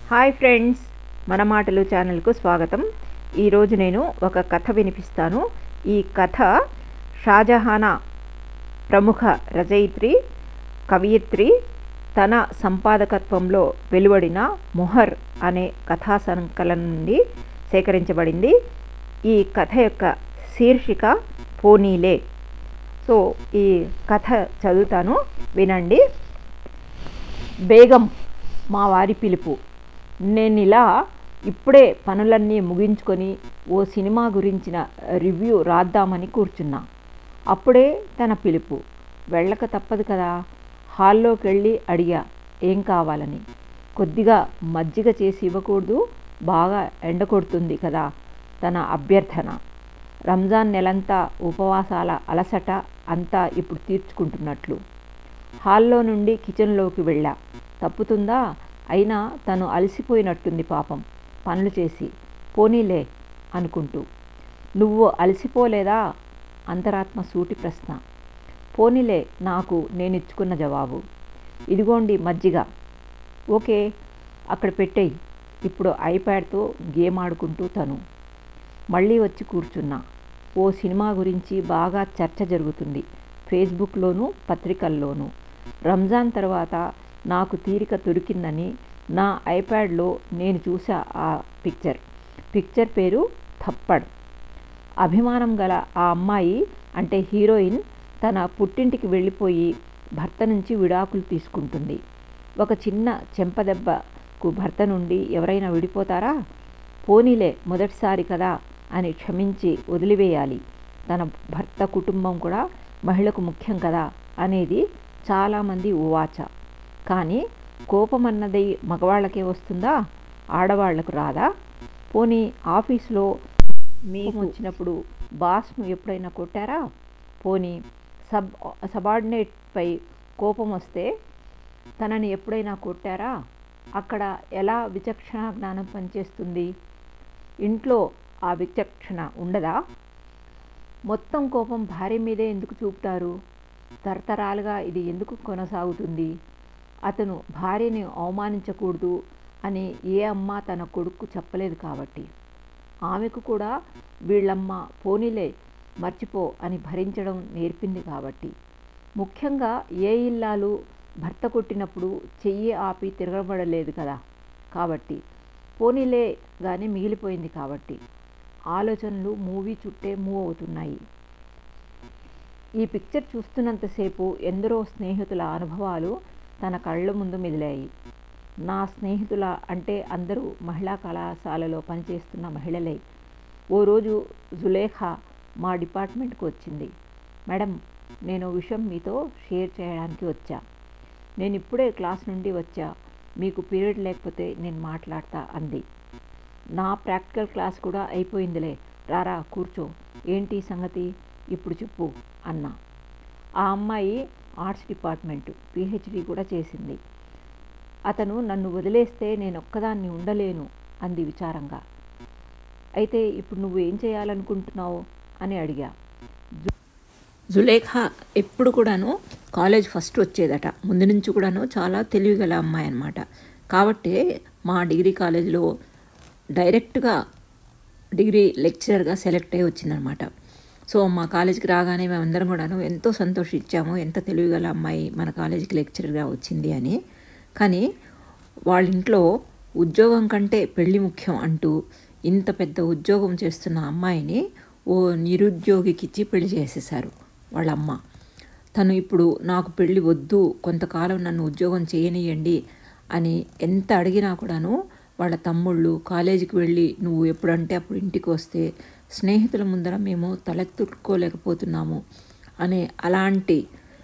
hi friends మన మాటలు ఛానల్కు స్వాగతం ఈరోజు నేను ఒక కథ వినిపిస్తాను ఈ కథ షాజహానా ప్రముఖ రచయిత్రి కవయిత్రి తన సంపాదకత్వంలో వెలువడిన మొహర్ అనే కథా సంకలనం నుండి సేకరించబడింది ఈ కథ యొక్క శీర్షిక పోనీలే సో ఈ కథ చదువుతాను వినండి బేగం మా వారి పిలుపు నేను ఇలా ఇప్పుడే పనులన్నీ ముగించుకొని ఓ సినిమా గురించిన రివ్యూ రాద్దామని కూర్చున్నా అప్పుడే తన పిలుపు వెళ్ళక తప్పదు కదా హాల్లోకి వెళ్ళి అడిగా ఏం కావాలని కొద్దిగా మజ్జిగ చేసి ఇవ్వకూడదు బాగా ఎండ కొడుతుంది కదా తన అభ్యర్థన రంజాన్ నెలంతా ఉపవాసాల అలసట అంతా ఇప్పుడు తీర్చుకుంటున్నట్లు హాల్లో నుండి కిచెన్లోకి వెళ్ళా తప్పుతుందా అయినా తను అలసిపోయినట్టుంది పాపం పనులు చేసి పోనీలే అనుకుంటూ నువ్వు అలసిపోలేదా అంతరాత్మ సూటి ప్రశ్న పోనీలే నాకు నేనిచ్చుకున్న జవాబు ఇదిగోండి మజ్జిగ ఓకే అక్కడ పెట్టేయి ఇప్పుడు ఐప్యాడ్తో గేమ్ ఆడుకుంటూ తను మళ్ళీ వచ్చి కూర్చున్నా ఓ సినిమా గురించి బాగా చర్చ జరుగుతుంది ఫేస్బుక్లోనూ పత్రికల్లోనూ రంజాన్ తర్వాత నాకు తీరిక దొరికిందని నా ఐప్యాడ్లో నేను చూసా ఆ పిక్చర్ పిక్చర్ పేరు థప్పడ్ అభిమానం గల ఆ అమ్మాయి అంటే హీరోయిన్ తన పుట్టింటికి వెళ్ళిపోయి భర్త నుంచి విడాకులు తీసుకుంటుంది ఒక చిన్న చెంపదెబ్బకు భర్త నుండి ఎవరైనా విడిపోతారా పోనీలే మొదటిసారి కదా అని క్షమించి వదిలివేయాలి తన భర్త కుటుంబం కూడా మహిళకు ముఖ్యం కదా అనేది చాలామంది ఉవాచ కానీ కోపం అన్నది మగవాళ్ళకే వస్తుందా ఆడవాళ్లకు రాదా పోనీ ఆఫీస్లో మీకు వచ్చినప్పుడు బాస్ను ఎప్పుడైనా కొట్టారా పోనీ సబ్ సబార్డినేట్పై కోపం వస్తే తనని ఎప్పుడైనా కొట్టారా అక్కడ ఎలా విచక్షణ జ్ఞానం పనిచేస్తుంది ఇంట్లో ఆ విచక్షణ ఉండదా మొత్తం కోపం భార్య మీదే ఎందుకు చూపుతారు తరతరాలుగా ఇది ఎందుకు కొనసాగుతుంది అతను భార్యని అవమానించకూడదు అని ఏ అమ్మ తన కొడుకు చెప్పలేదు కాబట్టి ఆమెకు కూడా వీళ్ళమ్మ పోనీలే మర్చిపో అని భరించడం నేర్పింది కాబట్టి ముఖ్యంగా ఏ ఇల్లాలు భర్త కొట్టినప్పుడు చెయ్యి ఆపి తిరగబడలేదు కదా కాబట్టి పోనీలే కానీ మిగిలిపోయింది కాబట్టి ఆలోచనలు మూవీ చుట్టే మూవ్ అవుతున్నాయి ఈ పిక్చర్ చూస్తున్నంతసేపు ఎందరో స్నేహితుల అనుభవాలు తన కళ్ళ ముందు మెదిలాయి నా స్నేహితుల అంటే అందరూ మహిళా కళాశాలలో పనిచేస్తున్న మహిళలే ఓ రోజు జులేఖా మా డిపార్ట్మెంట్కి వచ్చింది మేడం నేను విషయం మీతో షేర్ చేయడానికి వచ్చా నేను ఇప్పుడే క్లాస్ నుండి వచ్చా మీకు పీరియడ్ లేకపోతే నేను మాట్లాడతా అంది నా ప్రాక్టికల్ క్లాస్ కూడా అయిపోయిందిలే రారా కూర్చో ఏంటి సంగతి ఇప్పుడు చెప్పు అన్నా ఆ అమ్మాయి ఆర్ట్స్ డిపార్ట్మెంట్ పిహెచ్డి కూడా చేసింది అతను నన్ను వదిలేస్తే నేను ఒక్కదాన్ని ఉండలేను అంది విచారంగా అయితే ఇప్పుడు నువ్వు ఏం చేయాలనుకుంటున్నావు అని అడిగా జులేఖా ఎప్పుడు కూడాను కాలేజ్ ఫస్ట్ వచ్చేదట ముందు నుంచి కూడాను చాలా తెలివిగల అమ్మాయి అనమాట కాబట్టి మా డిగ్రీ కాలేజీలో డైరెక్ట్గా డిగ్రీ లెక్చరర్గా సెలెక్ట్ అయ్యి వచ్చిందనమాట సో మా కాలేజీకి రాగానే మేమందరం కూడాను ఎంతో సంతోషించాము ఎంత తెలివిగల అమ్మాయి మన కాలేజీకి లెక్చరర్గా వచ్చింది అని కానీ వాళ్ళ ఇంట్లో ఉద్యోగం కంటే పెళ్లి ముఖ్యం అంటూ ఇంత పెద్ద ఉద్యోగం చేస్తున్న అమ్మాయిని ఓ నిరుద్యోగికి ఇచ్చి పెళ్లి చేసేశారు వాళ్ళ అమ్మ తను ఇప్పుడు నాకు పెళ్ళి వద్దు కొంతకాలం నన్ను ఉద్యోగం చేయనియండి అని ఎంత అడిగినా కూడాను వాళ్ళ తమ్ముళ్ళు కాలేజీకి వెళ్ళి నువ్వు ఎప్పుడంటే అప్పుడు ఇంటికి వస్తే స్నేహితుల ముందర మేము తలెత్తుకోలేకపోతున్నాము అనే అలాంటి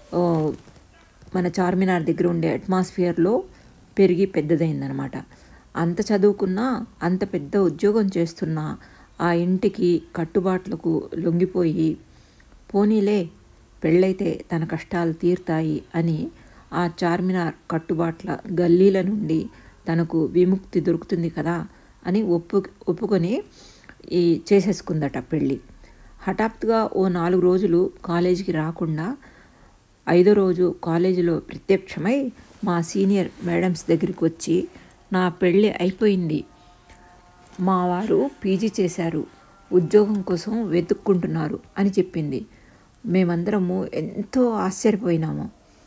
మన చార్మినార్ దగ్గర ఉండే అట్మాస్ఫియర్లో పెరిగి పెద్దదైందనమాట అంత చదువుకున్నా అంత పెద్ద ఉద్యోగం చేస్తున్నా ఆ ఇంటికి కట్టుబాట్లకు లొంగిపోయి పోనీలే పెళ్ళైతే తన కష్టాలు తీరుతాయి అని ఆ చార్మినార్ కట్టుబాట్ల గల్లీల నుండి తనకు విముక్తి దొరుకుతుంది కదా అని ఒప్పు ఒప్పుకొని ఈ చేసేసుకుందట పెళ్ళి హఠాత్తుగా ఓ నాలుగు రోజులు కాలేజీకి రాకుండా ఐదో రోజు కాలేజీలో ప్రత్యక్షమై మా సీనియర్ మేడమ్స్ దగ్గరికి వచ్చి నా పెళ్ళి అయిపోయింది మా వారు పీజీ చేశారు ఉద్యోగం కోసం వెతుక్కుంటున్నారు అని చెప్పింది మేమందరము ఎంతో ఆశ్చర్యపోయినాము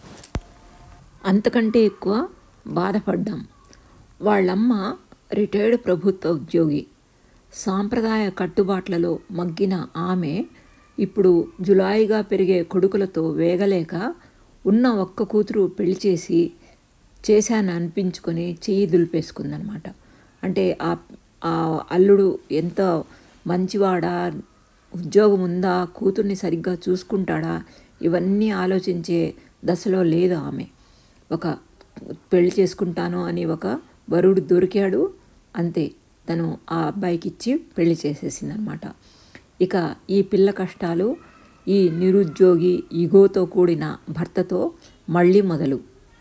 అంతకంటే ఎక్కువ బాధపడ్డాం వాళ్ళమ్మ రిటైర్డ్ ప్రభుత్వ ఉద్యోగి సాంప్రదాయ కట్టుబాట్లలో మగ్గిన ఆమె ఇప్పుడు జులాయిగా పెరిగే కొడుకులతో వేగలేక ఉన్న ఒక్క కూతురు పెళ్లి చేసి చేశాను అనిపించుకొని చెయ్యి దులిపేసుకుందనమాట అంటే ఆ ఆ అల్లుడు ఎంత మంచివాడా ఉద్యోగం ఉందా కూతుర్ని సరిగ్గా చూసుకుంటాడా ఇవన్నీ ఆలోచించే దశలో లేదు ఆమె ఒక పెళ్లి చేసుకుంటాను అని ఒక వరుడు దొరికాడు అంతే తను ఆ అబ్బాయికి ఇచ్చి పెళ్లి చేసేసిందనమాట ఇక ఈ పిల్ల కష్టాలు ఈ నిరుద్యోగి ఇగోతో కూడిన భర్తతో మళ్ళీ మొదలు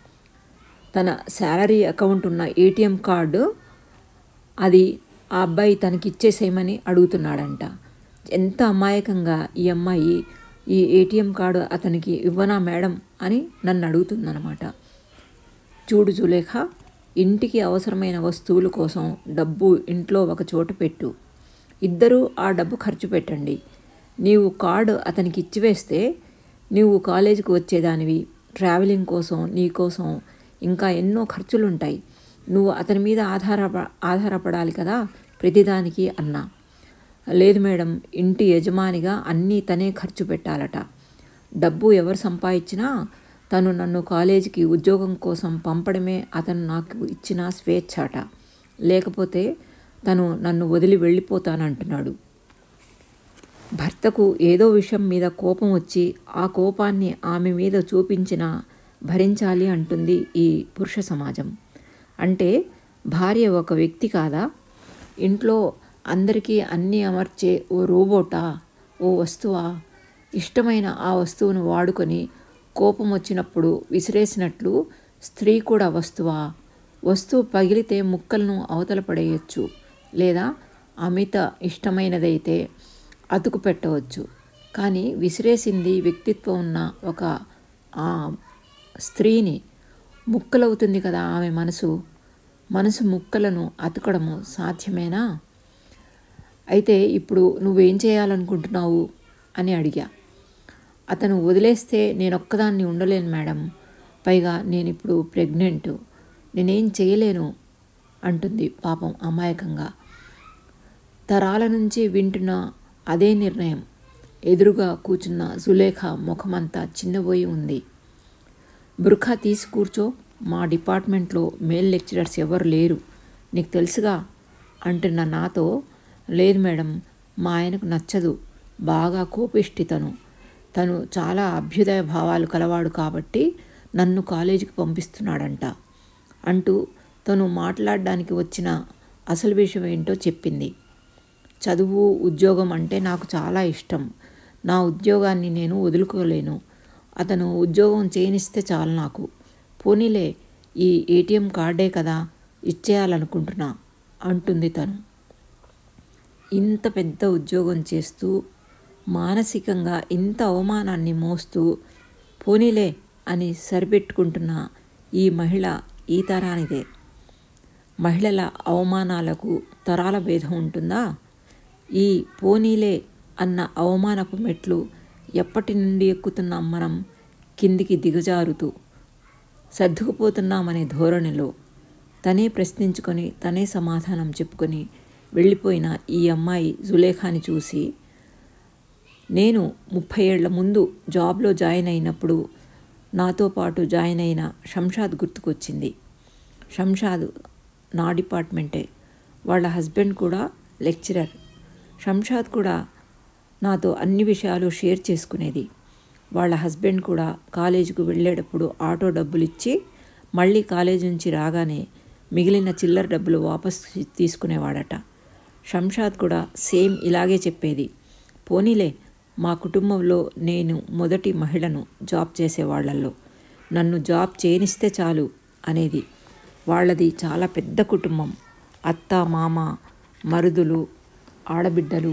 తన శాలరీ అకౌంట్ ఉన్న ఏటీఎం కార్డు అది ఆ అబ్బాయి తనకి ఇచ్చేసేయమని అడుగుతున్నాడంట ఎంత అమాయకంగా ఈ అమ్మాయి ఈ ఏటీఎం కార్డు అతనికి ఇవ్వనా మేడం అని నన్ను అడుగుతుందన్నమాట చూడు జులేఖ ఇంటికి అవసరమైన వస్తువుల కోసం డబ్బు ఇంట్లో ఒక చోట పెట్టు ఇద్దరూ ఆ డబ్బు ఖర్చు పెట్టండి నీవు కార్డు అతనికి ఇచ్చివేస్తే నీవు కాలేజీకి వచ్చేదానివి ట్రావెలింగ్ కోసం నీ కోసం ఇంకా ఎన్నో ఖర్చులు ఉంటాయి నువ్వు అతని మీద ఆధార ఆధారపడాలి కదా ప్రతిదానికి అన్నా లేదు మేడం ఇంటి యజమానిగా అన్నీ తనే ఖర్చు పెట్టాలట డబ్బు ఎవరు సంపాదించినా తను నన్ను కాలేజీకి ఉద్యోగం కోసం పంపడమే అతను నాకు ఇచ్చిన స్వేచ్ఛాట లేకపోతే తను నన్ను వదిలి వెళ్ళిపోతానంటున్నాడు భర్తకు ఏదో విషయం మీద కోపం వచ్చి ఆ కోపాన్ని ఆమె మీద చూపించిన భరించాలి అంటుంది ఈ పురుష సమాజం అంటే భార్య ఒక వ్యక్తి కాదా ఇంట్లో అందరికీ అన్నీ అమర్చే ఓ రోబోటా ఓ వస్తువా ఇష్టమైన ఆ వస్తువును వాడుకొని కోపం వచ్చినప్పుడు విసిరేసినట్లు స్త్రీ కూడా వస్తువా వస్తువు పగిలితే ముక్కలను అవతల పడేయచ్చు లేదా అమిత ఇష్టమైనదైతే అతుకు పెట్టవచ్చు కానీ విసిరేసింది వ్యక్తిత్వం ఉన్న ఒక ఆ స్త్రీని ముక్కలవుతుంది కదా ఆమె మనసు మనసు ముక్కలను అతకడము సాధ్యమేనా అయితే ఇప్పుడు నువ్వేం చేయాలనుకుంటున్నావు అని అడిగా అతను వదిలేస్తే నేను ఒక్కదాన్ని ఉండలేను మేడం పైగా నేను ఇప్పుడు ప్రెగ్నెంట్ నేనేం చేయలేను అంటుంది పాపం అమాయకంగా తరాల నుంచి వింటున్న అదే నిర్ణయం ఎదురుగా కూర్చున్న జులేఖ ముఖమంతా చిన్నబోయి ఉంది బుర్ఖా తీసి కూర్చో మా డిపార్ట్మెంట్లో మేల్ లెక్చరర్స్ ఎవరు లేరు నీకు తెలుసుగా అంటున్న నాతో లేదు మేడం మా ఆయనకు నచ్చదు బాగా కోపిష్టి తను తను చాలా అభ్యుదయ భావాలు కలవాడు కాబట్టి నన్ను కాలేజీకి పంపిస్తున్నాడంట అంటూ తను మాట్లాడడానికి వచ్చిన అసలు విషయం ఏంటో చెప్పింది చదువు ఉద్యోగం అంటే నాకు చాలా ఇష్టం నా ఉద్యోగాన్ని నేను వదులుకోలేను అతను ఉద్యోగం చేయనిస్తే చాలు నాకు పోనీలే ఈ ఏటీఎం కార్డే కదా ఇచ్చేయాలనుకుంటున్నా అంటుంది తను ఇంత పెద్ద ఉద్యోగం చేస్తూ మానసికంగా ఇంత అవమానాన్ని మోస్తూ పోనీలే అని సరిపెట్టుకుంటున్న ఈ మహిళ ఈ తరానిదే మహిళల అవమానాలకు తరాల భేదం ఉంటుందా ఈ పోనీలే అన్న అవమానపు మెట్లు ఎప్పటి నుండి ఎక్కుతున్నాం మనం కిందికి దిగజారుతూ సర్దుకుపోతున్నామనే ధోరణిలో తనే ప్రశ్నించుకొని తనే సమాధానం చెప్పుకొని వెళ్ళిపోయిన ఈ అమ్మాయి జులేఖాని చూసి నేను ముప్పై ఏళ్ల ముందు జాబ్లో జాయిన్ అయినప్పుడు నాతో పాటు జాయిన్ అయిన షంషాద్ గుర్తుకొచ్చింది షంషాద్ నా డిపార్ట్మెంటే వాళ్ళ హస్బెండ్ కూడా లెక్చరర్ షంషాద్ కూడా నాతో అన్ని విషయాలు షేర్ చేసుకునేది వాళ్ళ హస్బెండ్ కూడా కాలేజీకి వెళ్ళేటప్పుడు ఆటో డబ్బులు ఇచ్చి మళ్ళీ కాలేజీ నుంచి రాగానే మిగిలిన చిల్లర డబ్బులు వాపస్ తీసుకునేవాడట షంషాద్ కూడా సేమ్ ఇలాగే చెప్పేది పోనీలే మా కుటుంబంలో నేను మొదటి మహిళను జాబ్ చేసేవాళ్లలో నన్ను జాబ్ చేయనిస్తే చాలు అనేది వాళ్ళది చాలా పెద్ద కుటుంబం అత్త మామ మరుదులు ఆడబిడ్డలు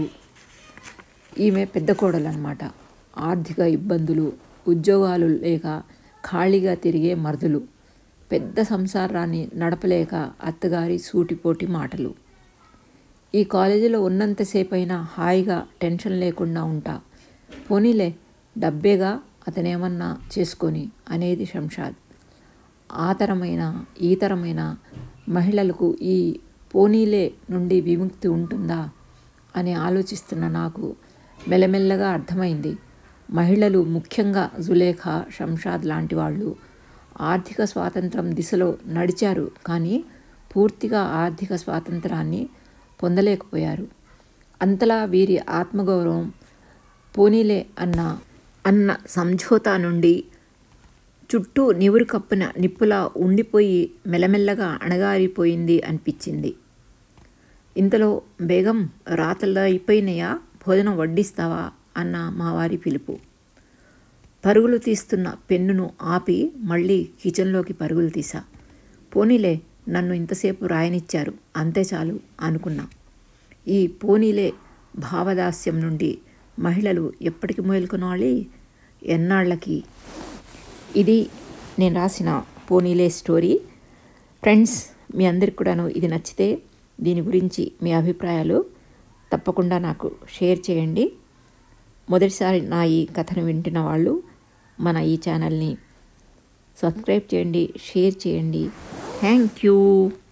ఈమె పెద్ద కోడలు అనమాట ఆర్థిక ఇబ్బందులు ఉద్యోగాలు లేక ఖాళీగా తిరిగే మరుదులు పెద్ద సంసారాన్ని నడపలేక అత్తగారి సూటిపోటి మాటలు ఈ కాలేజీలో ఉన్నంతసేపైనా హాయిగా టెన్షన్ లేకుండా ఉంటా పోనీలే డబ్బేగా అతనేమన్నా చేసుకొని అనేది శంషాద్ ఆతరమైన ఈతరమైన మహిళలకు ఈ పోనీలే నుండి విముక్తి ఉంటుందా అని ఆలోచిస్తున్న నాకు మెల్లమెల్లగా అర్థమైంది మహిళలు ముఖ్యంగా జులేఖా శంషాద్ లాంటి వాళ్ళు ఆర్థిక స్వాతంత్రం దిశలో నడిచారు కానీ పూర్తిగా ఆర్థిక స్వాతంత్రాన్ని పొందలేకపోయారు అంతలా వీరి ఆత్మగౌరవం పోనీలే అన్న అన్న సంఝోతా నుండి చుట్టూ నివురు కప్పిన నిప్పులా ఉండిపోయి మెల్లమెల్లగా అణగారిపోయింది అనిపించింది ఇంతలో బేగం రాతల్లో అయిపోయినాయా భోజనం వడ్డిస్తావా అన్న మా వారి పిలుపు పరుగులు తీస్తున్న పెన్నును ఆపి మళ్ళీ కిచెన్లోకి పరుగులు తీసా పోనీలే నన్ను ఇంతసేపు రాయనిచ్చారు అంతే చాలు అనుకున్నా ఈ పోనీలే భావదాస్యం నుండి మహిళలు ఎప్పటికి మేల్కొనాలి ఎన్నాళ్ళకి ఇది నేను రాసిన పోనీలే స్టోరీ ఫ్రెండ్స్ మీ అందరికి కూడాను ఇది నచ్చితే దీని గురించి మీ అభిప్రాయాలు తప్పకుండా నాకు షేర్ చేయండి మొదటిసారి నా ఈ కథను వింటున్న వాళ్ళు మన ఈ ఛానల్ని సబ్స్క్రైబ్ చేయండి షేర్ చేయండి థ్యాంక్ యూ